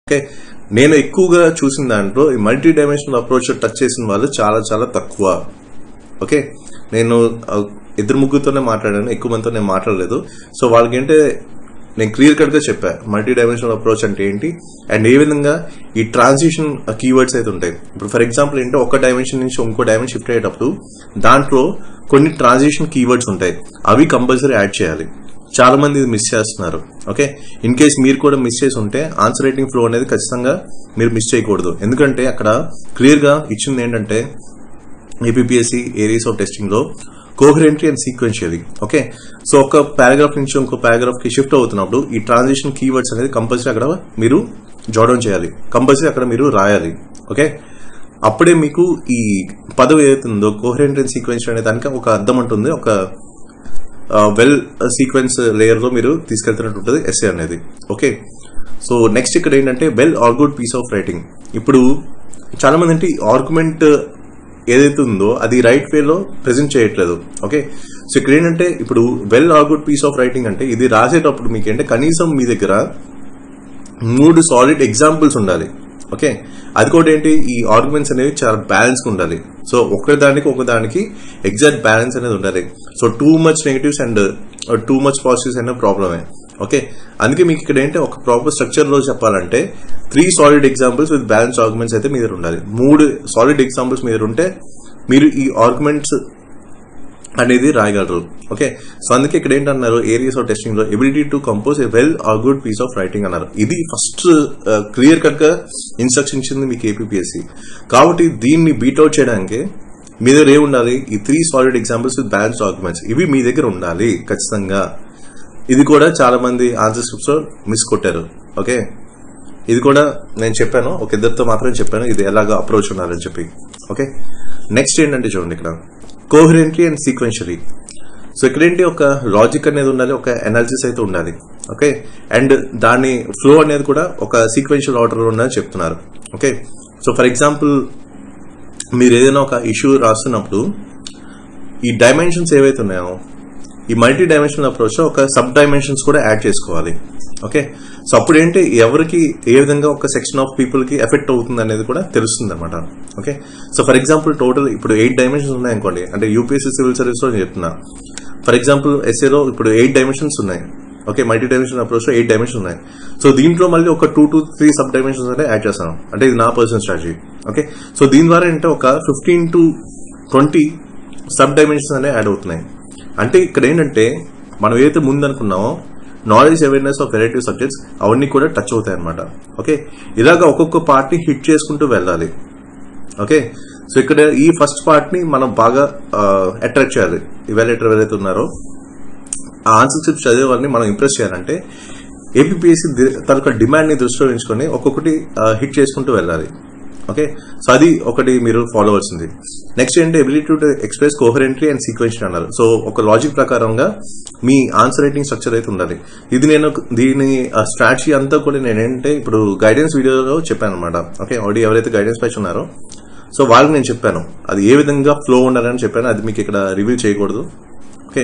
okay నేను ఎక్కువగా చూసిన దాంట్లో ఈ మల్టీ డైమెన్షనల్ అప్రోచ్ టచ్ చేసిన వాళ్ళు చాలా చాలా తక్కువ ఓకే నేను ఆ, ఇద్దరు ముగ్గురుతోనే మాట్లాడాను ఎక్కువ మందితో నేను మాట్లాడలేదు సో వాళ్ళకి ఏంటంటే నేను క్లియర్ కట్ గా చెప్పా మల్టీ డైమెన్షనల్ అప్రోచ్ అంటే ఏంటి అండ్ ఏ విధంగా ఈ ట్రాన్సిషన్ కీవర్డ్స్ అయితే ఉంటాయి ఇప్పుడు ఫర్ ఎగ్జాంపుల్ ఏంటంటే ఒక డైమెన్షన్ నుంచి ఇంకో డైమెన్షన్ షిఫ్ట్ అయ్యేటప్పుడు దాంట్లో కొన్ని ట్రాన్సిషన్ కీవర్డ్స్ ఉంటాయి అవి కంపల్సరీ యాడ్ చేయాలి చాలా మంది ఇది మిస్ చేస్తున్నారు ఓకే ఇన్ కేస్ మీరు కూడా మిస్ చేసి ఉంటే ఆన్సర్ రైటింగ్ ఫ్లో అనేది ఖచ్చితంగా మీరు మిస్ చేయకూడదు ఎందుకంటే అక్కడ క్లియర్ గా ఇచ్చింది ఏంటంటే ఏపీఎస్సి ఏరియాస్ ఆఫ్ టెస్టింగ్ లో coherently and sequentially okay so ఒక పారాగ్రాఫ్ నుంచి ఇంకో పారాగ్రాఫ్ కి షిఫ్ట్ అవుతున్నప్పుడు ఈ ట్రాన్సిషన్ కీవర్డ్స్ అనేది కంపల్సరీ అక్కడ మీరు జోడన్ చేయాలి కంపల్సరీ అక్కడ మీరు రాయాలి ఓకే అప్పుడే మీకు ఈ పదవి ఏదైతుందో కోహరెంట్ అండ్ సీక్వెన్స్ అనే దానికి ఒక అర్థం ఉంటుంది ఒక వెల్ సీక్వెన్స్ లేయర్ లో మీరు తీసుకెళ్తున్నట్టు ఉంటుంది ఎస్ఏ అనేది ఓకే సో నెక్స్ట్ ఇక్కడ ఏంటంటే well argued piece of writing ఇప్పుడు చాలా మంది అంటే ఆర్గ్యుమెంట్ ఏదైతే ఉందో అది రైట్ వేలో ప్రెజెంట్ చేయట్లేదు ఓకే సో ఇక్కడ ఏంటంటే ఇప్పుడు well argued piece of writing అంటే ఇది రాసేటప్పుడు మీకు ఏంటంటే కనీసం మీ దగ్గర మూడు సాలిడ్ ఎగ్జాంపుల్స్ ఉండాలి ఓకే అది కూడా ఏంటి ఈ ఆర్గ్యుమెంట్స్ అనేవి చాలా బ్యాలెన్స్ ఉండాలి సో ఒకదానికి ఒకదానికి ఎగ్జాక్ట్ బ్యాలెన్స్ అనేది ఉండాలి so too much negatives and too much positives అనే ప్రాబ్లమే ఓకే అందుకే మీకు ఇక్కడ ఏంటి ఒక ప్రాపర్ స్ట్రక్చర్ లో చెప్పాలంటే three solid examples with balance arguments అయితే మీ దగ్గర ఉండాలి మూడు సాలిడ్ ఎగ్జాంపుల్స్ మీ దగ్గర ఉంటే మీరు ఈ ఆర్గ్యుమెంట్స్ అనేది రాయగలరు ఓకే సో అందుకే ఇక్కడ ఏంటన్నారు ఏరియాస్ ఆఫ్ టెస్టింగ్ లో ability to compose a well are good piece of writing అన్నారు ఇది ఫస్ట్ క్లియర్ కట్ గా ఇన్స్ట్రక్షన్ ఇచ్చింది మీకు ఏపీఎస్సి కాబట్టి దీన్ని బీట్అవుట్ చేయడానికి మీ దగ్గర ఏమి ఉండాలి ఈ three solid examples with balance documents ఇవి మీ దగ్గర ఉండాలి ఖచ్చితంగా ఇది కూడా చాలా మంది ఆన్సర్ స్క్రిప్ట్స్ లో మిస్ కొట్టారు ఓకే ఇది కూడా నేను చెప్పాను ఒక ఇద్దరితో మాత్రం చెప్పాను ఇది ఎలాగ అప్రోచ్ ఉండాలని చెప్పి ఓకే నెక్స్ట్ ఏంటంటే చూడండి ఇక్కడ కోహరెంట్లీ అండ్ సీక్వెన్షియలీ సో ఇక్కడేంటి ఒక లాజిక్ అనేది ఉండాలి ఒక ఎనాలిసిస్ అయితే ఉండాలి ఓకే అండ్ దాని ఫ్లో అనేది కూడా ఒక సీక్వెన్షియల్ ఆర్డర్ ఉందని చెప్తున్నారు ఓకే సో ఫర్ ఎగ్జాంపుల్ మీరు ఏదైనా ఒక ఇష్యూ రాస్తున్నప్పుడు ఈ డైమెన్షన్స్ ఏవైతే ఉన్నాయో ఈ మల్టీ డైమెన్షనల్ అప్రోచ్ ఒక సబ్ డైమెన్షన్స్ కూడా యాడ్ చేసుకోవాలి ఓకే సో అప్పుడు ఏంటి ఎవరికి ఏ విధంగా ఒక సెక్షన్ ఆఫ్ పీపుల్ కి ఎఫెక్ట్ అవుతుంది అనేది కూడా తెలుస్తుంది అనమాట okay so for example total ఇప్పుడు ఎయిట్ డైమెన్షన్స్ ఉన్నాయనుకోండి అంటే యూపీఎస్సీ సివిల్ సర్వీస్ లో నేను చెప్తున్నా ఫర్ ఎగ్జాంపుల్ ఎస్ఏలో ఇప్పుడు ఎయిట్ డైమెన్షన్స్ ఉన్నాయి ఓకే మల్టీ డైమెన్షన్ అప్రోచ్ లో ఎయిట్ డైమెన్షన్ ఉన్నాయి సో దీంట్లో మళ్ళీ ఒక two to three sub dimensions అంటే యాడ్ చేస్తాను అంటే ఇది నా పర్సనల్ స్ట్రాటజీ ఓకే సో దీని ద్వారా ఏంటంటే ఒక fifteen to twenty sub dimensions అనేవి యాడ్ అవుతున్నాయి అంటే ఇక్కడ ఏంటంటే మనం ఏదైతే ముందు అనుకున్నామో knowledge awareness of variety subjects అవన్నీ కూడా టచ్ అవుతాయి అనమాట ఓకే ఇలాగా ఒక్కొక్క పార్ట్ ని హిట్ చేసుకుంటూ వెళ్ళాలి ఓకే సో ఇక్కడ ఈ ఫస్ట్ పార్ట్ ని మనం బాగా అట్రాక్ట్ చేయాలి ఇవాలేటర్ ఎవరైతే ఉన్నారో ఆ ఆన్సర్ స్క్రిప్ట్ చదివే వాళ్ళని మనం ఇంప్రెస్ చేయాలంటే ఏపీఎస్సి తనక డిమాండ్ ని దృష్టిలో ఉంచుకొని ఒక్కొక్కటి హిట్ చేసుకుంటూ వెళ్ళాలి ఓకే సో అది ఒకటి మీరు ఫాలో అవ్వాల్సింది నెక్స్ట్ ఏంటి ability to express coherently and sequential అన్నారు సో ఒక లాజిక్ ప్రకారంగా మీ ఆన్సర్ రైటింగ్ స్ట్రక్చర్ అయితే ఉండాలి ఇది నేను దీని స్ట్రాటజీ అంతా కూడా నేనేంటే ఇప్పుడు గైడెన్స్ వీడియోలో చెప్పాను అనమాట ఓకే ఆల్రెడీ ఎవరైతే గైడెన్స్ పైన ఉన్నారో సో వాళ్ళకి నేను చెప్పాను అది ఏ విధంగా ఫ్లో ఉండాలని చెప్పాను అది మీకు ఇక్కడ రివ్యూ చేయకూడదు ఓకే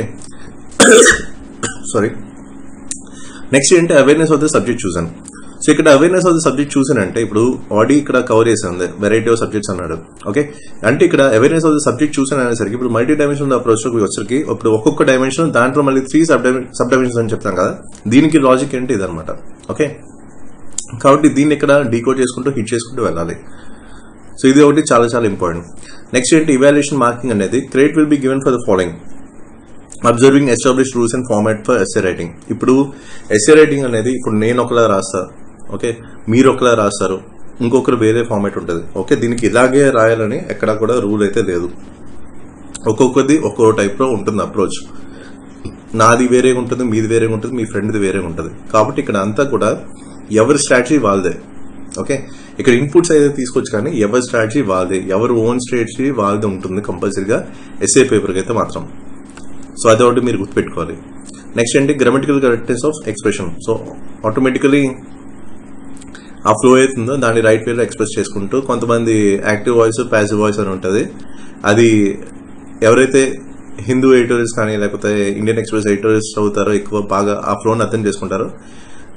సారీ నెక్స్ట్ ఏంటి అవేర్నెస్ ఆఫ్ ద సబ్జెక్ట్ చూసాను సో ఇక్కడ అవేర్నెస్ ఆఫ్ ద సబ్జెక్ట్ చూసానంటే ఇప్పుడు ఆడి ఇక్కడ కవర్ చేసింది వెరైటీ ఆఫ్ సబ్జెక్ట్స్ అన్నాడు ఓకే అంటే ఇక్కడ అవేర్నెస్ ఆఫ్ ద సబ్జెక్ట్ చూసాను అనేసరికి ఇప్పుడు మల్టీ డైమెన్షన్ అప్రోచ్ వచ్చరికి ఇప్పుడు ఒక్కొక్క డైమెన్షన్ దాంట్లో మళ్ళీ త్రీ సబ్ సబ్ డైమెన్షన్స్ అని చెప్తాం కదా దీనికి లాజిక్ ఏంటి ఇదనమాట ఓకే కాబట్టి దీన్ని ఇక్కడ డీకోడ్ చేసుకుంటూ హిట్ చేసుకుంటూ వెళ్ళాలి సో ఇది ఒకటి చాలా చాలా ఇంపార్టెంట్ నెక్స్ట్ ఏంటి ఇవాల్యుయేషన్ మార్కింగ్ అనేది credit will be given for the following observing establish rules and format for essay writing ఇప్పుడు ఎస్ఏ రైటింగ్ అనేది ఇప్పుడు నేను ఒకలా రాస్తా ఓకే మీరు ఒకలా రాస్తారు ఇంకొకరు వేరే ఫార్మాట్ ఉంటుంది ఓకే దీనికి ఇలాగే రాయాలని ఎక్కడా కూడా రూల్ అయితే లేదు ఒక్కొక్కది ఒక్కో టైప్ లో ఉంటుంది అప్రోచ్ నాది వేరే ఉంటుంది మీది వేరే ఉంటుంది మీ ఫ్రెండ్ది వేరే ఉంటుంది కాబట్టి ఇక్కడ అంతా కూడా ఎవరి స్ట్రాటజీ వాళ్ళదే ఓకే ఇక్కడ ఇన్పుట్స్ అయితే తీసుకోవచ్చు కానీ ఎవరి స్ట్రాటజీ వాళ్ళదే ఎవరి ఓన్ స్ట్రాటజీ వాళ్ళది ఉంటుంది కంపల్సరీగా ఎస్ఏ పేపర్కి అయితే మాత్రం సో అది ఒకటి మీరు గుర్తుపెట్టుకోవాలి నెక్స్ట్ ఏంటి grammatical correctness of expression so automatically ఆ ఫ్లో అవుతుందో దాన్ని రైట్ వేలో ఎక్స్ప్రెస్ చేసుకుంటూ కొంతమంది యాక్టివ్ వాయిస్ ప్యాసివ్ వాయిస్ అని ఉంటుంది అది ఎవరైతే హిందూ ఎడిటోరియల్స్ కానీ లేకపోతే ఇండియన్ ఎక్స్ప్రెస్ ఎడిటోరియల్స్ చదువుతారో ఎక్కువ బాగా ఆ ఫ్లోని అర్థం చేసుకుంటారో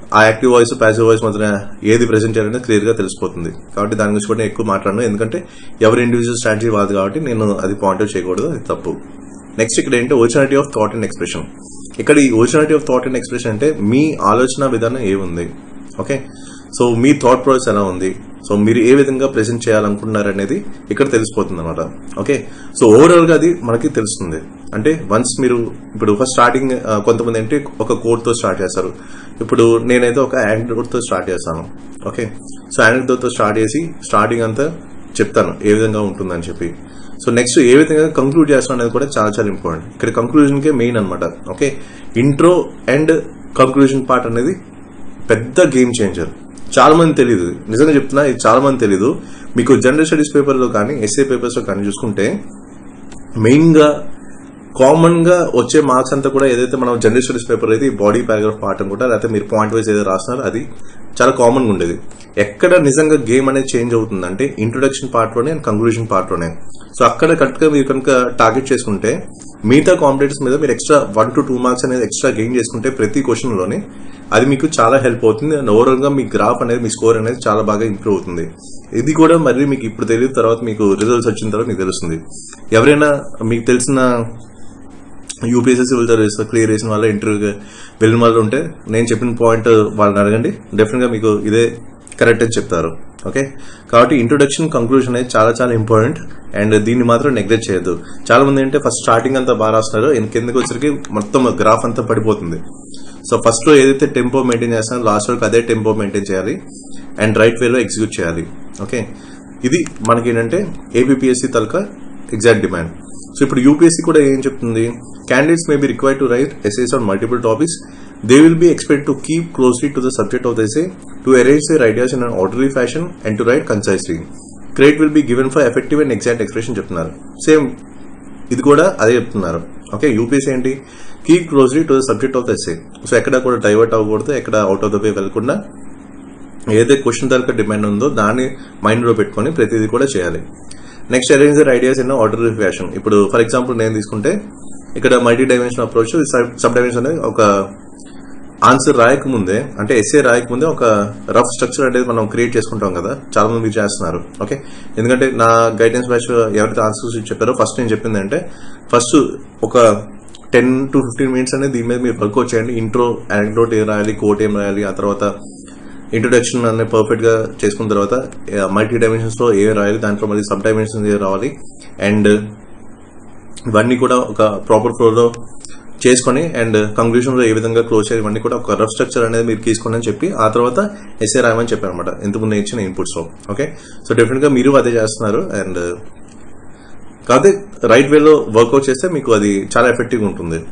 ఆ యాక్టివ్ వాయిస్ ప్యాసివ్ వాయిస్ మధ్యన ఏది ప్రెసెంట్ చేయాలనేది క్లియర్ గా తెలిసిపోతుంది కాబట్టి దాని గురించి కూడా నేను ఎక్కువ మాట్లాడను ఎందుకంటే ఎవరి ఇండివిజువల్ స్ట్రాటజీ వాదు కాబట్టి నేను అది పాయింట్ అవుట్ చేయకూడదు అది తప్పు నెక్స్ట్ ఇక్కడ ఏంటంటే originality of thought and expression ఇక్కడ ఈ originality of thought and expression అంటే మీ ఆలోచన విధానం ఏముంది ఓకే సో మీ థాట్ ప్రాసెస్ ఎలా ఉంది సో మీరు ఏ విధంగా ప్రెజెంట్ చేయాలనుకుంటున్నారు అనేది ఇక్కడ తెలిసిపోతుంది అనమాట ఓకే సో ఓవరాల్ గా అది మనకి తెలుస్తుంది అంటే వన్స్ మీరు ఇప్పుడు ఫస్ట్ స్టార్టింగ్ కొంతమంది అంటే ఒక కోడ్ తో స్టార్ట్ చేస్తారు ఇప్పుడు నేనైతే ఒక యాండ్రోడ్ తో స్టార్ట్ చేస్తాను ఓకే సో యాండ్రోడ్ తో స్టార్ట్ చేసి స్టార్టింగ్ అంతా చెప్తాను ఏ విధంగా ఉంటుందని చెప్పి సో నెక్స్ట్ ఏ విధంగా కంక్లూడ్ చేస్తాం అనేది కూడా చాలా చాలా ఇంపార్టెంట్ ఇక్కడ కంక్లూజన్ కే మెయిన్ అనమాట okay intro and conclusion part అనేది పెద్ద గేమ్ చేంజర్ చాలా మంది తెలియదు నిజంగా చెప్తున్నా ఇది చాలా మంది తెలియదు మీకు జనరల్ స్టడీస్ పేపర్ లో కానీ ఎస్ఏ పేపర్స్ లో కానీ చూసుకుంటే మెయిన్ గా కామన్ గా వచ్చే మార్క్స్ అంతా కూడా ఏదైతే మనం జనరల్ స్టడీస్ పేపర్ అయితే బాడీ పారాగ్రాఫ్ పార్ట్ అనుకుంటా లేకపోతే మీరు పాయింట్ వైజ్ ఏదో రాస్తున్నారో అది చాలా కామన్ గా ఉండేది ఎక్కడ నిజంగా గేమ్ అనేది చేంజ్ అవుతుందంటే ఇంట్రొడక్షన్ పార్ట్ లోనే అండ్ కంక్లూజన్ పార్ట్ లోనే సో అక్కడ కరెక్ట్ గా మీరు కనుక టార్గెట్ చేసుకుంటే మిగతా కాంపిటేటర్స్ మీద మీరు extra one to two marks అనేది ఎక్స్ట్రా గెయిన్ చేసుకుంటే ప్రతి క్వశ్చన్ లోనే అది మీకు చాలా హెల్ప్ అవుతుంది అండ్ ఓవరాల్ గా మీ గ్రాఫ్ అనేది మీ స్కోర్ అనేది చాలా బాగా ఇంప్రూవ్ అవుతుంది ఇది కూడా మళ్ళీ మీకు ఇప్పుడు తెలియదు తర్వాత మీకు రిజల్ట్స్ వచ్చిన తర్వాత మీకు తెలుస్తుంది ఎవరైనా మీకు తెలిసిన యూపీఎస్సీ సివిల్ సర్వీస్ క్లియర్ చేసిన వాళ్ళ ఇంటర్వ్యూకి వెళ్ళిన వాళ్ళు ఉంటే నేను చెప్పిన పాయింట్ వాళ్ళని అడగండి డెఫినెట్ గా మీకు ఇదే కరెక్ట్ అని చెప్తారు ఓకే కాబట్టి ఇంట్రొడక్షన్ కంక్లూజన్ అనేది చాలా చాలా ఇంపార్టెంట్ అండ్ దీన్ని మాత్రం నెగ్లెక్ట్ చేయొద్దు చాలా మంది అంటే ఫస్ట్ స్టార్టింగ్ అంతా బాగా రాస్తున్నారు కిందకి వచ్చరికి మొత్తం గ్రాఫ్ అంతా పడిపోతుంది సో ఫస్ట్ లో ఏదైతే టెంపో మెయింటైన్ చేస్తారో లాస్ట్ వరకు అదే టెంపో మెయింటైన్ చేయాలి అండ్ రైట్ వేలో ఎగ్జిక్యూట్ చేయాలి ఓకే ఇది మనకి ఏంటంటే ఏపీఎస్సీ తలక ఎగ్జాక్ట్ డిమాండ్ సో ఇప్పుడు యూపీఎస్సీ కూడా ఏం చెప్తుంది candidates may be require to write essays on multiple topics they will be expect to keep closely to the subject of the essay to arrange their ideas in an orderly fashion and to write concisely credit will be given for effective and exact expression చెప్తున్నారు same ఇది కూడా అదే చెప్తున్నారు okay UPSC ఏంటి keep closely to the subject of the essay so ఎక్కడ కూడా divert అవ్వకూడదు ఎక్కడ అవుట్ ఆఫ్ ద వే వెళ్లకుండా ఏదైతే క్వశ్చన్ తరగతి డిమాండ్ ఉందో దాన్ని మైండ్ లో పెట్టుకొని ప్రతిదీ కూడా చేయాలి next arranger ideas in order fashion ఇప్పుడు ఫర్ ఎగ్జాంపుల్ నేను తీసుకుంటే ఇక్కడ multi dimension approach sub dimension అనేది ఒక ఆన్సర్ రాయకముందే అంటే ఎస్ఏ రాయకముందే ఒక రఫ్ స్ట్రక్చర్ అనేది మనం క్రియేట్ చేసుకుంటాం కదా చాలా మంది మీరు చేస్తున్నారు ఓకే ఎందుకంటే నా గైడెన్స్ బ్యాచ్ ఎవరైతే ఆన్సర్స్ చెప్పారో ఫస్ట్ నేను చెప్పింది అంటే ఫస్ట్ ఒక టెన్ టు ఫిఫ్టీన్ మినిట్స్ అనేది దీని మీద మీరు వర్కౌట్ చేయండి ఇంట్రో యాక్డోట్ ఏం రాయాలి కోట్ ఏం రాయాలి ఆ తర్వాత ఇంట్రొడక్షన్ అనేది పర్ఫెక్ట్ గా చేసుకున్న తర్వాత మల్టీ డైమెన్షన్స్ లో ఏ రాయాలి దాంట్లో మళ్ళీ సబ్ డైమెన్షన్స్ ఏ రావాలి అండ్ ఇవన్నీ కూడా ఒక ప్రాపర్ ఫ్లో లో చేసుకొని అండ్ కంక్లూజన్ లో ఏ విధంగా క్లోజ్ చేయాలి ఇవన్నీ కూడా ఒక రఫ్ స్ట్రక్చర్ అనేది మీరు తీసుకోండి అని చెప్పి ఆ తర్వాత ఎస్ఏ రాయమని చెప్పారు అనమాట ఇంతకుముందు ఇచ్చిన ఇన్పుట్స్ లో ఓకే సో డెఫినెట్ గా మీరు అదే చేస్తున్నారు అండ్ కాకపోతే రైట్ వేలో వర్కౌట్ చేస్తే మీకు అది చాలా ఎఫెక్టివ్ ఉంటుంది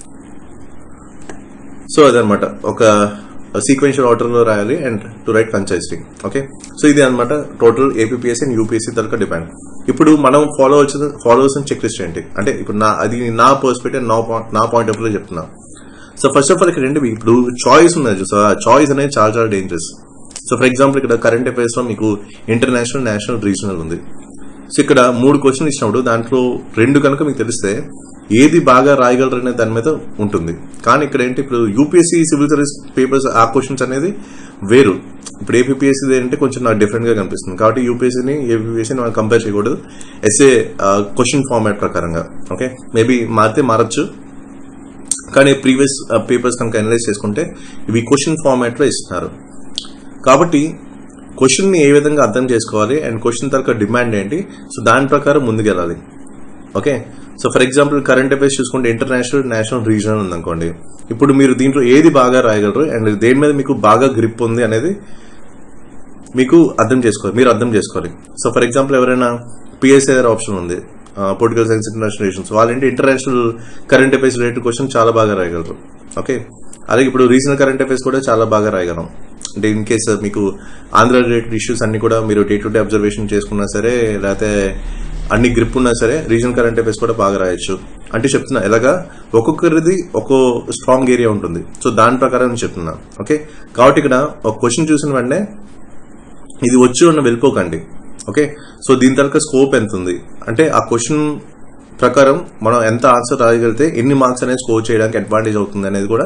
సో అదనమాట ఒక సీక్వెన్షియల్ ఆర్డర్ లో రాయాలి and to write concisely okay so ఇది అనమాట టోటల్ ఏపీఎస్సీ అండ్ యూపీఎస్సీ తరక డిపెండ్ ఇప్పుడు మనం ఫాలో వచ్చిన ఫాలో వచ్చిన చెక్ లిస్ట్ ఏంటి అంటే ఇప్పుడు నా అది నా పర్స్పెక్టివ్ నా పాయింట్ నా పాయింట్ ఆఫ్ లో చెప్తున్నా సో ఫస్ట్ ఆఫ్ ఆల్ ఇక్కడ ఏంటి ఇప్పుడు చాయిస్ ఉన్నది సో ఆ చాయిస్ అనేది చాలా చాలా డేంజరస్ సో ఫర్ ఎగ్జాంపుల్ ఇక్కడ కరెంట్ అఫైర్స్ లో మీకు ఇంటర్నేషనల్ నేషనల్ రీజనల్ ఉంది సో ఇక్కడ మూడు క్వశ్చన్ ఇచ్చినప్పుడు దాంట్లో రెండు కనుక మీకు తెలిస్తే ఏది బాగా రాయగలరనే దాని మీద ఉంటుంది కానీ ఇక్కడ ఏంటి ఇప్పుడు యూపీఎస్సీ సివిల్ సర్వీస్ పేపర్స్ ఆ క్వశ్చన్స్ అనేది వేరు ఇప్పుడు ఏపీఎస్సీ అంటే కొంచెం నాకు డిఫరెంట్ గా కనిపిస్తుంది కాబట్టి యూపీఎస్సీని ఏపీఎస్సీని మనం కంపేర్ చేయకూడదు ఎస్ఏ క్వశ్చన్ ఫార్మాట్ ప్రకారంగా ఓకే మేబీ మారితే మారచ్చు కానీ ప్రీవియస్ పేపర్స్ కనుక అనలైజ్ చేసుకుంటే ఇవి క్వశ్చన్ ఫార్మాట్ లో ఇస్తున్నారు కాబట్టి క్వశ్చన్ ని ఏ విధంగా అర్థం చేసుకోవాలి అండ్ క్వశ్చన్ తరక డిమాండ్ ఏంటి సో దాని ప్రకారం ముందుకెళ్ళాలి okay so for example current affairs చూసుకుంటే ఇంటర్నేషనల్ నేషనల్ రీజనల్ ఉందనుకోండి ఇప్పుడు మీరు దీంట్లో ఏది బాగా రాయగలరు అండ్ దేని మీద మీకు బాగా గ్రిప్ ఉంది అనేది మీకు అర్థం చేసుకోవాలి మీరు అర్థం చేసుకోవాలి సో ఫర్ ఎగ్జాంపుల్ ఎవరైనా పిఎస్ఐఆర్ ఆప్షన్ ఉంది పొలిటికల్ సైన్స్ ఇంటర్నేషనల్ రిలేషన్స్ వాళ్ళంటే international current affairs related question చాలా బాగా రాయగలరు ఓకే అలాగే ఇప్పుడు రీజనల్ కరెంట్ అఫైర్స్ కూడా చాలా బాగా రాయగలం అంటే ఇన్ కేస్ మీకు ఆంధ్ర రిలేటెడ్ ఇష్యూస్ అన్ని కూడా మీరు డే టు డే అబ్జర్వేషన్ చేసుకున్నా సరే లేకపోతే అన్ని గ్రిప్ ఉన్నా సరే రీజనల్ కరెంట్ అఫైర్స్ కూడా బాగా రాయొచ్చు అంటే చెప్తున్నా ఎలాగా ఒక్కొక్కరిది ఒక్కో స్ట్రాంగ్ ఏరియా ఉంటుంది సో దాని ప్రకారం నేను చెప్తున్నా ఓకే కాబట్టి ఇక్కడ ఒక క్వశ్చన్ చూసిన వెంటనే ఇది వచ్చు అన్న వెళ్ళిపోకండి ఓకే సో దీని తర్వాత స్కోప్ ఎంత ఉంది అంటే ఆ క్వశ్చన్ ప్రకారం మనం ఎంత ఆన్సర్ రాయగలిగితే ఎన్ని మార్క్స్ అనేది స్కోర్ చేయడానికి అడ్వాంటేజ్ అవుతుంది అనేది కూడా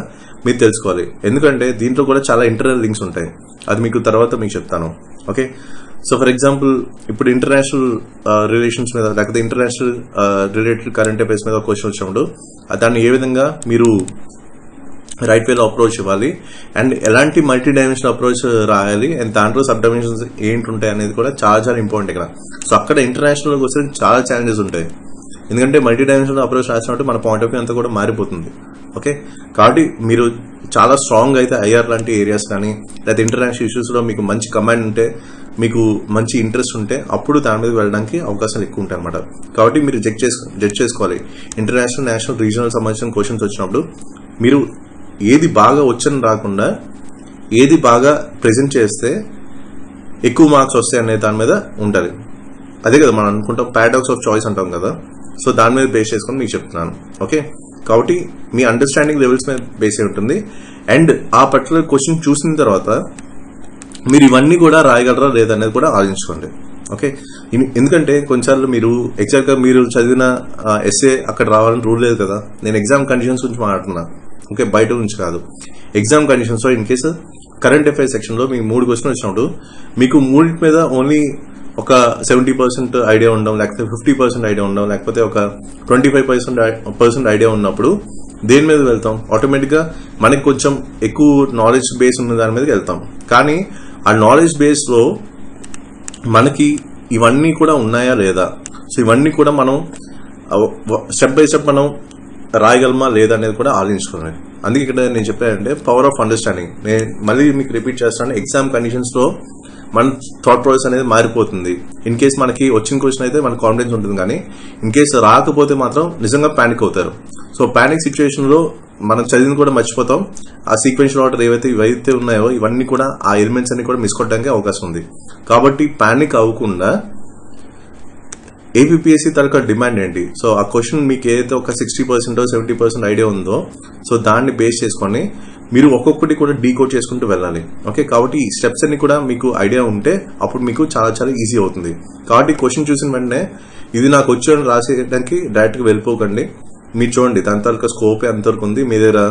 మీరు తెలుసుకోవాలి ఎందుకంటే దీంట్లో కూడా చాలా ఇంటర్నల్ లింక్స్ ఉంటాయి అది మీకు తర్వాత మీకు చెప్తాను ఓకే సో ఫర్ ఎగ్జాంపుల్ ఇప్పుడు ఇంటర్నేషనల్ రిలేషన్స్ మీద లేకపోతే ఇంటర్నేషనల్ రిలేటెడ్ కరెంట్ అఫైర్స్ మీద క్వశ్చన్ వచ్చినప్పుడు ఆ దాన్ని ఏ విధంగా మీరు రైట్ వేలో అప్రోచ్ ఇవ్వాలి అండ్ ఎలాంటి మల్టీ డైమెన్షన్ అప్రోచ్ రాయాలి అండ్ దాంట్లో సబ్ డైమెన్షన్స్ ఏంటి ఉంటాయి అనేది కూడా చాలా చాలా ఇంపార్టెంట్ ఇక్కడ సో అక్కడ ఇంటర్నేషనల్ వస్తే చాలా ఛాలెంజెస్ ఉంటాయి ఎందుకంటే మల్టీ డైమెన్షనల్ అప్రోచ్ రాసినట్టు మన పాయింట్ ఆఫ్ వ్యూ అంతా కూడా మారిపోతుంది ఓకే కాబట్టి మీరు చాలా స్ట్రాంగ్ అయితే ఐఆర్ లాంటి ఏరియాస్ కానీ లేదా ఇంటర్నేషనల్ ఇష్యూస్లో మీకు మంచి కమాండ్ ఉంటే మీకు మంచి ఇంట్రెస్ట్ ఉంటే అప్పుడు దాని మీద వెళ్ళడానికి అవకాశాలు ఎక్కువ ఉంటాయి అనమాట కాబట్టి మీరు జడ్జ్ చేసుకో జడ్జ్ చేసుకోవాలి ఇంటర్నేషనల్ నేషనల్ రీజనల్ సంబంధించిన క్వశ్చన్స్ వచ్చినప్పుడు మీరు ఏది బాగా వచ్చని రాకుండా ఏది బాగా ప్రెజెంట్ చేస్తే ఎక్కువ మార్క్స్ వస్తాయి అనే దాని మీద ఉంటుంది అదే కదా మనం అనుకుంటాం పారాడాక్స్ ఆఫ్ చాయిస్ అంటాం కదా సో దాని మీద బేస్ చేసుకొని మీకు చెప్తున్నాను ఓకే కాబట్టి మీ అండర్స్టాండింగ్ లెవెల్స్ మీద బేస్ అయి ఉంటుంది అండ్ ఆ పర్టికులర్ క్వశ్చన్ చూసిన తర్వాత మీరు ఇవన్నీ కూడా రాయగలరా లేదనేది కూడా ఆలోచించుకోండి ఓకే ఇన్- ఎందుకంటే కొన్నిసార్లు మీరు ఎగ్జాక్ట్ గా మీరు చదివిన ఎస్ఏ అక్కడ రావాలని రూల్ లేదు కదా నేను ఎగ్జామ్ కండిషన్స్ గురించి మాట్లాడుతున్నా ఓకే బయట నుంచి కాదు ఎగ్జామ్ కండిషన్స్ లో in case current affairs section లో మీకు మూడు క్వశ్చన్ వచ్చినప్పుడు మీకు మూడింటి మీద ఓన్లీ ఒక సెవెంటీ పర్సెంట్ ఐడియా ఉండడం లేకపోతే ఫిఫ్టీ పర్సెంట్ ఐడియా ఉండడం లేకపోతే ఒక twenty five percent percent idea ఉన్నప్పుడు దేని మీద వెళ్తాం ఆటోమేటిక్ గా మనకి కొంచెం ఎక్కువ నాలెడ్జ్ బేస్ ఉన్న దాని మీదకి వెళ్తాం కానీ ఆ నాలెడ్జ్ బేస్ లో మనకి ఇవన్నీ కూడా ఉన్నాయా లేదా సో ఇవన్నీ కూడా మనం స్టెప్ బై స్టెప్ మనం రాయగలమా లేదా అనేది కూడా ఆలోచించుకోవాలి అందుకే ఇక్కడ నేను చెప్పానంటే పవర్ ఆఫ్ అండర్స్టాండింగ్ నేను మళ్ళీ మీకు రిపీట్ చేస్తాను ఎగ్జామ్ కండిషన్స్ లో మన థాట్ ప్రాసెస్ అనేది మారిపోతుంది ఇన్ కేస్ మనకి వచ్చిన క్వశ్చన్ అయితే మన కాన్ఫిడెన్స్ ఉంటుంది కానీ ఇన్ కేస్ రాకపోతే మాత్రం నిజంగా పానిక్ అవుతారు సో పానిక్ సిచ్యువేషన్ లో మనం చదివిన కూడా మర్చిపోతాం ఆ సీక్వెన్షియల్ ఆర్డర్ ఏవైతే ఇవైతే ఉన్నాయో ఇవన్నీ కూడా ఆ ఎలిమెంట్స్ అన్ని కూడా మిస్ కొట్టడానికి అవకాశం ఉంది కాబట్టి పానిక్ అవ్వకుండా ఏపీఎస్సి తరక డిమాండ్ ఏంటి సో ఆ క్వశ్చన్ మీకు ఏదైతే ఒక sixty percent seventy percent idea ఉందో సో దాన్ని బేస్ చేసుకొని మీరు ఒక్కొక్కటి కూడా డీకోడ్ చేసుకుంటూ వెళ్ళాలి ఓకే కాబట్టి ఈ స్టెప్స్ అన్ని కూడా మీకు ఐడియా ఉంటే అప్పుడు మీకు చాలా చాలా ఈజీ అవుతుంది కాబట్టి క్వశ్చన్ చూసిన వెంటనే ఇది నాకు వచ్చి రాసేయడానికి డైరెక్ట్ గా వెళ్ళిపోకండి మీరు చూడండి దాని తాలూకా స్కోప్ ఎంతవరకు ఉంది మీ దగ్గర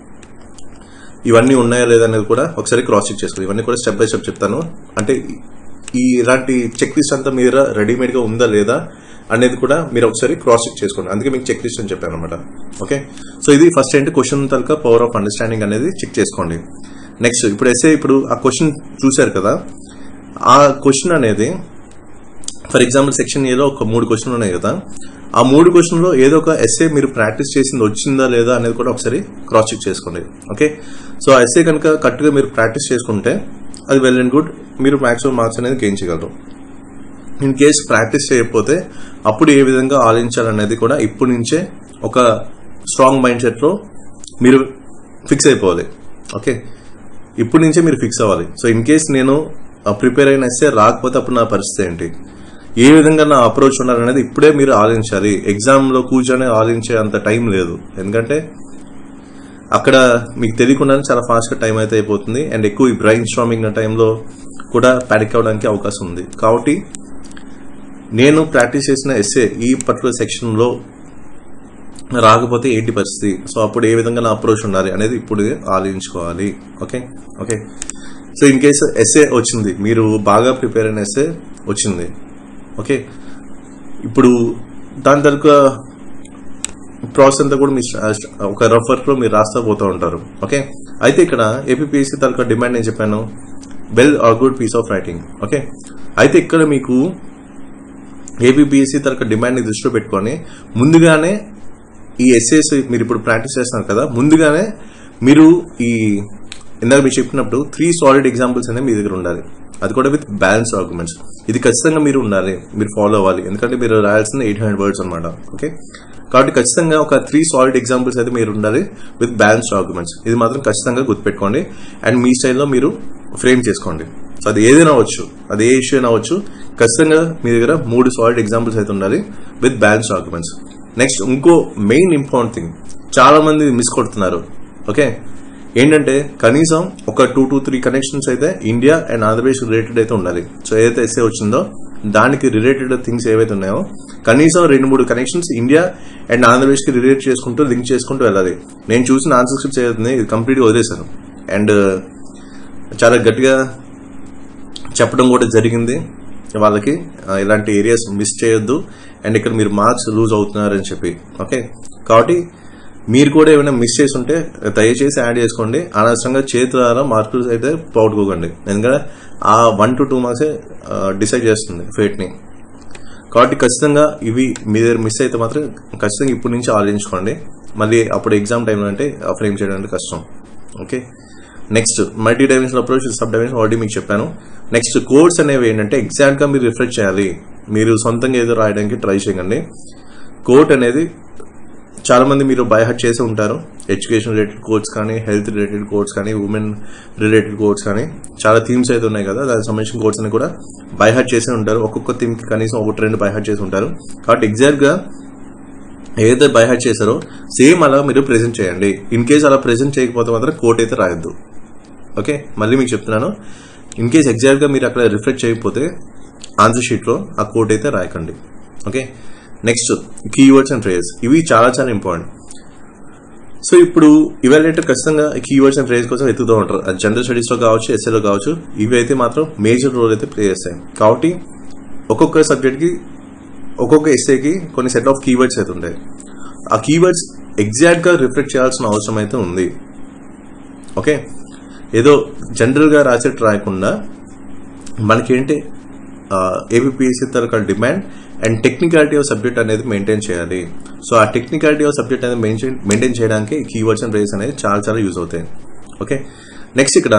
ఇవన్నీ ఉన్నాయా లేదా అనేది కూడా ఒకసారి క్రాస్ చెక్ చేసుకోండి ఇవన్నీ కూడా స్టెప్ బై స్టెప్ చెప్తాను అంటే ఈ ఇలాంటి చెక్ లిస్ట్ అంతా మీ దగ్గర రెడీమేడ్ గా ఉందా లేదా అనేది కూడా మీరు ఒకసారి క్రాస్ చెక్ చేసుకోండి అందుకే మీకు చెక్ లిస్ట్ అని చెప్పాను అనమాట ఓకే సో ఇది ఫస్ట్ ఏంటి క్వశ్చన్ తలక పవర్ ఆఫ్ అండర్స్టాండింగ్ అనేది చెక్ చేసుకోండి నెక్స్ట్ ఇప్పుడు ఎస్ఏ ఇప్పుడు ఆ క్వశ్చన్ చూశారు కదా ఆ క్వశ్చన్ అనేది ఫర్ ఎగ్జాంపుల్ సెక్షన్ ఏలో ఒక మూడు క్వశ్చన్లు ఉన్నాయి కదా ఆ మూడు క్వశ్చన్లో ఏదో ఒక ఎస్ఏ మీరు ప్రాక్టీస్ చేసింది వచ్చిందా లేదా అనేది కూడా ఒకసారి క్రాస్ చెక్ చేసుకోండి ఓకే సో ఆ ఎస్ఏ కనుక కరెక్ట్గా మీరు ప్రాక్టీస్ చేసుకుంటే అది వెల్ అండ్ గుడ్ మీరు మాక్సిమం మార్క్స్ అనేది గెయిన్ చేయగలరు ఇన్ కేస్ ప్రాక్టీస్ చేయకపోతే అప్పుడు ఏ విధంగా ఆలోచించాలనేది కూడా ఇప్పటి నుంచే ఒక స్ట్రాంగ్ మైండ్ సెట్లో మీరు ఫిక్స్ అయిపోవాలి ఓకే ఇప్పటి నుంచే మీరు ఫిక్స్ అవ్వాలి సో ఇన్ కేస్ నేను ప్రిపేర్ అయిన ఎస్ఏ రాకపోతే అప్పుడు నా పరిస్థితి ఏంటి ఏ విధంగా నా అప్రోచ్ ఉండాలనేది ఇప్పుడే మీరు ఆలోచించాలి ఎగ్జామ్ లో కూర్చొని ఆలోచించే అంత టైం లేదు ఎందుకంటే అక్కడ మీకు తెలియకుండానే చాలా ఫాస్ట్ గా టైం అయితే అయిపోతుంది అండ్ ఎక్కువ ఈ బ్రెయిన్ స్ట్రామింగ్ టైంలో కూడా ప్యానిక్ అవడానికి అవకాశం ఉంది కాబట్టి నేను ప్రాక్టీస్ చేసిన ఎస్ఏ ఈ పర్టికులర్ సెక్షన్ లో రాకపోతే ఏంటి పరిస్థితి సో అప్పుడు ఏ విధంగా నా అప్రోచ్ ఉండాలి అనేది ఇప్పుడు ఆలోచించుకోవాలి okay okay so in case essay వచ్చింది మీరు బాగా ప్రిపేర్ అయిన ఎస్ఏ వచ్చింది ఓకే ఇప్పుడు దాని తరక ప్రాసెస్ అంతా కూడా మీ స్ట- ఒక రఫ్ వర్క్ లో మీరు రాస్తా పోతూ ఉంటారు ఓకే అయితే ఇక్కడ ఏపీఎస్సీ తరక డిమాండ్ నేను చెప్పాను well are good piece of writing okay అయితే ఇక్కడ మీకు ఏపీఎస్సీ తరక డిమాండ్ ని దృష్టిలో పెట్టుకొని ముందుగానే ఈ ఎస్ఏస్ మీరు ఇప్పుడు ప్రాక్టీస్ చేస్తున్నారు కదా ముందుగానే మీరు ఈ ఇందాక మీరు చెప్పినప్పుడు త్రీ సాలిడ్ ఎగ్జాంపుల్స్ అనేవి మీ దగ్గర ఉండాలి అది కూడా విత్ బ్యాలెన్స్ ఆర్గ్యుమెంట్స్ ఇది ఖచ్చితంగా మీరు ఉండాలి మీరు ఫాలో అవ్వాలి ఎందుకంటే మీరు రాయాల్సిన ఎయిట్ హండ్రెడ్ వర్డ్స్ అనమాట ఓకే కాబట్టి ఖచ్చితంగా ఒక త్రీ సాలిడ్ ఎగ్జాంపుల్స్ అయితే మీరు ఉండాలి విత్ బ్యాలెన్స్ ఆర్గ్యుమెంట్స్ ఇది మాత్రం ఖచ్చితంగా గుర్తుపెట్టుకోండి అండ్ మీ స్టైల్లో మీరు ఫ్రేమ్ చేసుకోండి సో అది ఏదైనా అవ్వచ్చు అది ఏ ఇష్యూ అయినా అవ్వచ్చు ఖచ్చితంగా మీ దగ్గర మూడు సాలిడ్ ఎగ్జాంపుల్స్ అయితే ఉండాలి విత్ బ్యాలెన్స్ ఆర్గ్యుమెంట్స్ నెక్స్ట్ ఇంకో మెయిన్ ఇంపార్టెంట్ థింగ్ చాలా మంది మిస్ కొడుతున్నారు ఓకే ఏంటంటే కనీసం ఒక టూ టూ త్రీ కనెక్షన్స్ అయితే ఇండియా అండ్ ఆంధ్రప్రదేశ్ రిలేటెడ్ అయితే ఉండాలి సో ఏదైతే ఎస్ఏ వచ్చిందో దానికి రిలేటెడ్ థింగ్స్ ఏవైతే ఉన్నాయో కనీసం రెండు మూడు కనెక్షన్స్ ఇండియా అండ్ ఆంధ్రప్రదేశ్కి రిలేట్ చేసుకుంటూ లింక్ చేసుకుంటూ వెళ్ళాలి నేను చూసిన ఆన్సర్ స్క్రిప్ట్స్ ఏదైతే ఇది కంప్లీట్గా వదిలేశాను అండ్ చాలా గట్టిగా చెప్పడం కూడా జరిగింది వాళ్ళకి ఆ, ఇలాంటి ఏరియాస్ మిస్ చేయొద్దు అండ్ ఇక్కడ మీరు మార్క్స్ లూజ్ అవుతున్నారని చెప్పి ఓకే కాబట్టి మీరు కూడా ఏమైనా మిస్ చేసి ఉంటే దయచేసి యాడ్ చేసుకోండి అనవసరంగా చేతులారా మార్కులు అయితే పోగొట్టుకోకండి ఎందుకంటే ఆ వన్ టు టూ మార్క్సే డిసైడ్ చేస్తుంది ఫేట్ని కాబట్టి ఖచ్చితంగా ఇవి మీ దగ్గర మిస్ అయితే మాత్రం ఖచ్చితంగా ఇప్పటి నుంచి ఆలోచించుకోండి మళ్ళీ అప్పుడు ఎగ్జామ్ టైంలో అంటే ఫ్రేమ్ చేయడం అంటే కష్టం okay next multi dimension approach sub dimension already మీకు చెప్పాను నెక్స్ట్ కోడ్స్ అనేవి ఏంటంటే ఎగ్జాక్ట్ గా మీరు రిఫ్రెష్ చేయాలి మీరు సొంతంగా ఏదో రాయడానికి ట్రై చేయకండి కోడ్ అనేది చాలా మంది మీరు బైహార్ట్ చేసి ఉంటారు ఎడ్యుకేషన్ రిలేటెడ్ కోర్స్ కానీ హెల్త్ రిలేటెడ్ కోర్స్ కానీ ఉమెన్ రిలేటెడ్ కోర్స్ కానీ చాలా థీమ్స్ అయితే ఉన్నాయి కదా దానికి సంబంధించిన కోర్స్ అని కూడా బైహార్ట్ చేసి ఉంటారు ఒక్కొక్క థీమ్ కి కనీసం ఒకటి రెండు బైహార్ట్ చేసి ఉంటారు కాబట్టి ఎగ్జాక్ట్ గా ఏదైతే బైహార్ట్ చేశారో సేమ్ అలా మీరు ప్రెజెంట్ చేయండి ఇన్ కేస్ అలా ప్రెజెంట్ చేయకపోతే మాత్రం కోట్ అయితే రాయొద్దు ఓకే మళ్ళీ మీకు చెప్తున్నాను ఇన్ కేస్ ఎగ్జాక్ట్ గా మీరు అక్కడ రిఫ్రెష్ చేయకపోతే ఆన్సర్ షీట్ లో ఆ కోట్ అయితే రాయకండి okay next keywords and phrase ఇవి చాలా చాలా ఇంపార్టెంట్ సో ఇప్పుడు ఇవాల్యుయేటర్ ఖచ్చితంగా కీవర్డ్స్ అండ్ ఫ్రేజ్ కోసం ఎత్తుతూ ఉంటారు అది జనరల్ స్టడీస్ లో కావచ్చు ఎస్ఏలో కావచ్చు ఇవి అయితే మాత్రం మేజర్ రోల్ అయితే ప్లే చేస్తాయి కాబట్టి ఒక్కొక్క సబ్జెక్ట్ కి ఒక్కొక్క ఎస్ఏకి కొన్ని సెట్ ఆఫ్ కీవర్డ్స్ అయితే ఉంటాయి ఆ కీవర్డ్స్ ఎగ్జాక్ట్ గా రిఫ్లెక్ట్ చేయాల్సిన అవసరం అయితే ఉంది ఓకే ఏదో జనరల్ గా రాసేట్టు రాయకుండా మనకేంటి ఏపీఎస్సీ తరగ demand and technicality of subject అనేది మెయింటైన్ చేయాలి సో ఆ టెక్నికాలిటీ ఆఫ్ సబ్జెక్ట్ అనేది మెయింటైన్ మెయింటైన్ చేయడానికి కీవర్డ్స్ అండ్ రేస్ అనేది చాలా చాలా యూజ్ అవుతాయి ఓకే నెక్స్ట్ ఇక్కడ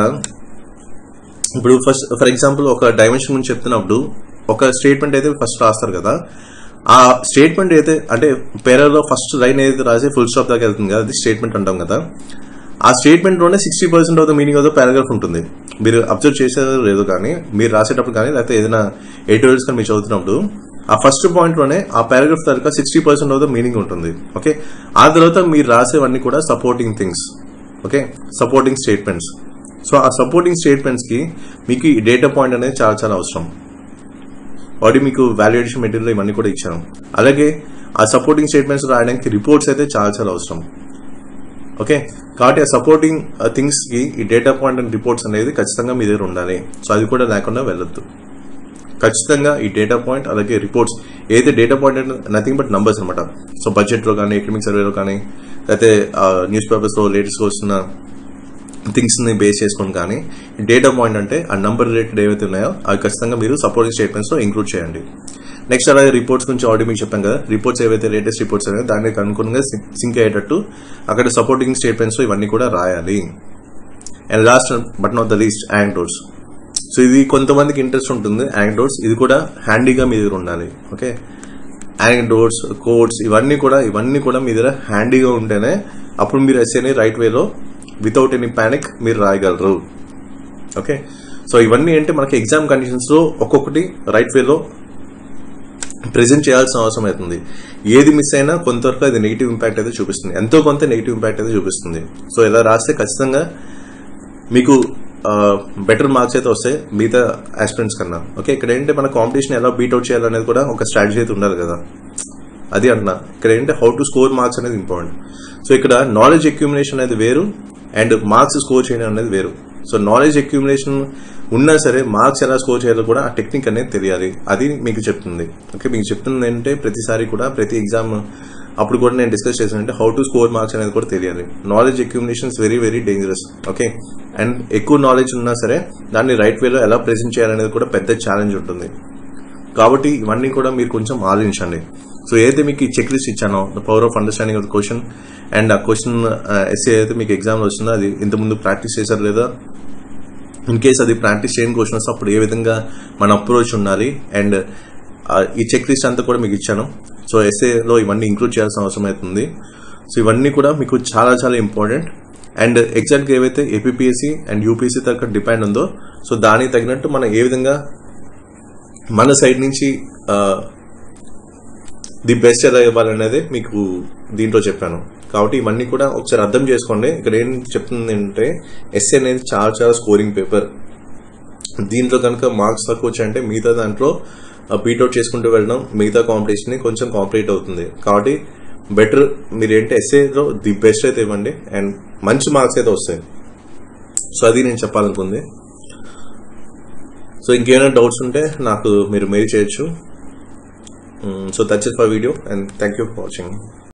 ఇప్పుడు ఫస్ట్ ఫర్ ఎగ్జాంపుల్ ఒక డైమెన్షన్ గురించి చెప్తున్నప్పుడు ఒక స్టేట్మెంట్ అయితే ఫస్ట్ రాస్తారు కదా ఆ స్టేట్మెంట్ అయితే అంటే పేరలో ఫస్ట్ లైన్ ఏదైతే రాసి ఫుల్ స్టాప్ దాకా వెళ్తుంది కదా అది స్టేట్మెంట్ అంటాం కదా ఆ స్టేట్మెంట్ లోనే sixty percent of the meaning of the paragraph ఉంటుంది మీరు అబ్జర్వ్ చేసేదో లేదో కానీ మీరు రాసేటప్పుడు కానీ లేకపోతే ఏదైనా ఎడిటోరియల్స్ కానీ మీరు చదువుతున్నప్పుడు ఆ ఫస్ట్ పాయింట్ లోనే ఆ పారాగ్రాఫ్ తరగ sixty percent of the meaning ఉంటుంది ఓకే ఆ తర్వాత మీరు రాసేవన్నీ కూడా supporting things okay supporting statements so ఆ సపోర్టింగ్ స్టేట్మెంట్స్ కి మీకు ఈ డేటా పాయింట్ అనేది చాలా చాలా అవసరం ఆల్రెడీ మీకు వాల్యుయేషన్ మెటీరియల్ ఇవన్నీ కూడా ఇచ్చాను అలాగే ఆ సపోర్టింగ్ స్టేట్మెంట్స్ రాయడానికి రిపోర్ట్స్ అయితే చాలా చాలా అవసరం ఓకే కాబట్టి ఆ సపోర్టింగ్ థింగ్స్ కి ఈ డేటా పాయింట్ అండ్ రిపోర్ట్స్ అనేది ఖచ్చితంగా మీ దగ్గర ఉండాలి సో అది కూడా లేకుండా వెళ్ళొద్దు ఖచ్చితంగా ఈ డేటా పాయింట్ అలాగే రిపోర్ట్స్ ఏదైతే డేటా పాయింట్ అంటే నథింగ్ బట్ నంబర్స్ అనమాట సో బడ్జెట్ లో కానీ ఎకనమిక్ సర్వేలో కానీ లేకపోతే న్యూస్ పేపర్స్ లో లేటెస్ట్ వస్తున్న థింగ్స్ ని బేస్ చేసుకొని కానీ డేటా పాయింట్ అంటే ఆ నంబర్ రిలేటెడ్ ఏవైతే ఉన్నాయో అవి ఖచ్చితంగా మీరు సపోర్టింగ్ స్టేట్మెంట్స్ లో ఇంక్లూడ్ చేయండి నెక్స్ట్ అలాగే రిపోర్ట్స్ గురించి ఆల్రెడీ మీకు చెప్పాను కదా రిపోర్ట్స్ ఏవైతే లేటెస్ట్ రిపోర్ట్స్ అనేవి దానికి అనుగుణంగా సింక్ అయ్యేటట్టు అక్కడ సపోర్టింగ్ స్టేట్మెంట్స్ ఇవన్నీ కూడా రాయాలి and last but not the least యాంగ్డోర్స్ సో ఇది కొంతమందికి ఇంట్రెస్ట్ ఉంటుంది యాంగ్డోర్స్ ఇది కూడా హ్యాండీగా మీ దగ్గర ఉండాలి ఓకే యాంగ్డోర్స్ కోడ్స్ ఇవన్నీ కూడా ఇవన్నీ కూడా మీ దగ్గర హ్యాండీగా ఉంటేనే అప్పుడు మీరు ఎస్ఏని రైట్ వేలో వితౌట్ ఎనీ పానిక్ మీరు రాయగలరు ఓకే సో ఇవన్నీ అంటే మనకి ఎగ్జామ్ కండిషన్స్ లో ఒక్కొక్కటి రైట్ వేలో ప్రెజెంట్ చేయాల్సిన అవసరం అవుతుంది ఏది మిస్ అయినా కొంతవరకు అది నెగిటివ్ ఇంపాక్ట్ అయితే చూపిస్తుంది ఎంతో కొంత నెగిటివ్ ఇంపాక్ట్ అయితే చూపిస్తుంది సో ఇలా రాస్తే ఖచ్చితంగా మీకు బెటర్ మార్క్స్ అయితే వస్తాయి మిగతా ఆస్పిరెంట్స్ కన్నా ఓకే ఇక్కడ ఏంటంటే మన కాంపిటీషన్ ఎలా బీట్అవుట్ చేయాలనేది కూడా ఒక స్ట్రాటజీ అయితే ఉండాలి కదా అది అంటున్నా ఇక్కడ ఏంటంటే హౌ టు స్కోర్ మార్క్స్ అనేది ఇంపార్టెంట్ సో ఇక్కడ నాలెడ్జ్ అక్యూమినేషన్ అనేది వేరు అండ్ మార్క్స్ స్కోర్ చేయడం అనేది వేరు సో నాలెడ్జ్ అక్యూమినేషన్ ఉన్నా సరే మార్క్స్ ఎలా స్కోర్ చేయాలో కూడా ఆ టెక్నిక్ అనేది తెలియాలి అది మీకు చెప్తుంది ఓకే మీకు చెప్తుంది ఏంటంటే ప్రతిసారి కూడా ప్రతి ఎగ్జామ్ అప్పుడు కూడా నేను డిస్కస్ చేశానంటే హౌ టు స్కోర్ మార్క్స్ అనేది కూడా తెలియాలి knowledge accumulation very very dangerous okay and ఎక్కువ నాలెడ్జ్ ఉన్నా సరే దాన్ని రైట్ వేలో ఎలా ప్రెజెంట్ చేయాలనేది కూడా పెద్ద ఛాలెంజ్ ఉంటుంది కాబట్టి ఇవన్నీ కూడా మీరు కొంచెం ఆలోచించండి సో ఏదైతే మీకు ఈ చెక్ లిస్ట్ ఇచ్చానో the power of understanding of the question and ఆ క్వశ్చన్ ఎస్ఏ అయితే మీకు ఎగ్జామ్ లో వస్తుందో అది ఇంతకుముందు ప్రాక్టీస్ చేశారు లేదా ఇన్ కేస్ అది ప్రాక్టీస్ చేయని క్వశ్చన్ వస్తే అప్పుడు ఏ విధంగా మన అప్రోచ్ ఉండాలి అండ్ ఈ చెక్ లిస్ట్ అంతా కూడా మీకు ఇచ్చాను సో ఎస్ఏలో ఇవన్నీ ఇంక్లూడ్ చేయాల్సిన అవసరం అవుతుంది సో ఇవన్నీ కూడా మీకు చాలా చాలా ఇంపార్టెంట్ అండ్ ఎగ్జాక్ట్గా ఏవైతే ఏపీఎస్సి అండ్ యూపీఎస్సీ తగ్గ డిపెండ్ ఉందో సో దానికి తగినట్టు మనం ఏ విధంగా మన సైడ్ నుంచి ది బెస్ట్ ఎలా ఇవ్వాలనేది మీకు దీంట్లో చెప్పాను కాబట్టి ఇవన్నీ కూడా ఒకసారి అర్థం చేసుకోండి ఇక్కడ ఏం చెప్తుంది అంటే ఎస్ఏ అనేది చాలా చాలా స్కోరింగ్ పేపర్ దీంట్లో కనుక మార్క్స్ తక్కువ వచ్చాయంటే మిగతా దాంట్లో బీట్అవుట్ చేసుకుంటూ వెళ్ళడం మిగతా కాంపిటీషన్ కొంచెం కాంప్లీట్ అవుతుంది కాబట్టి బెటర్ మీరు ఏంటి ఎస్ఏలో ది బెస్ట్ అయితే ఇవ్వండి అండ్ మంచి మార్క్స్ అయితే వస్తాయి సో అది నేను చెప్పాలనుకుంది సో ఇంకేమైనా డౌట్స్ ఉంటే నాకు మీరు మెయిల్ చేయొచ్చు so that's it for video and thank you for watching